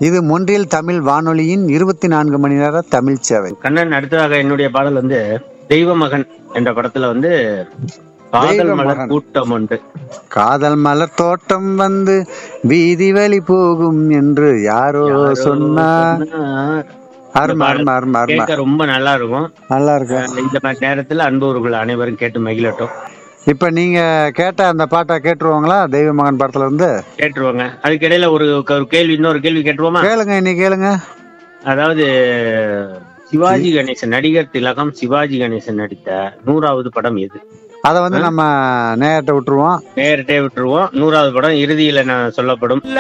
இது மொன்றியல் தமிழ் வானொலியின் இருபத்தி நான்கு மணி நேர தமிழ் சேவை கண்ணன் அடுத்ததாக என்னுடைய பாடல் வந்து தெய்வ மகன் என்ற படத்துல வந்து காதல் தெய்வ மலர் மகன். கூட்டம் உண்டு காதல் மலர் தோட்டம் வந்து வீதி வழி போகும் என்று யாரோ சொன்னார் அருமை அருமை அருமை அருமை கேட்க ரொம்ப நல்லா இருக்கும் நல்லா இருக்கு இந்த மாதிரி நேரத்துல அன்பவர்கள் அனைவரும் கேட்டு மகிழட்டும் இப்ப நீங்க கேட்ட அந்த பாட்டை கேட்டுருவாங்களா தெய்வ மகன் படத்துல இருந்து கேட்டுருவாங்க அதுக்கு இடையில ஒரு ஒரு கேள்வி இன்னொரு கேள்வி கேட்டுருவோமா கேளுங்க இன்னைக்கு கேளுங்க அதாவது சிவாஜி கணேசன் நடிகர் திலகம் சிவாஜி கணேசன் நடித்த நூறாவது படம் எது அத வந்து நம்ம நேரத்தை விட்டுருவோம் நேரட்டே விட்டுருவோம் நூறாவது படம் இறுதியில நான் சொல்லப்படும்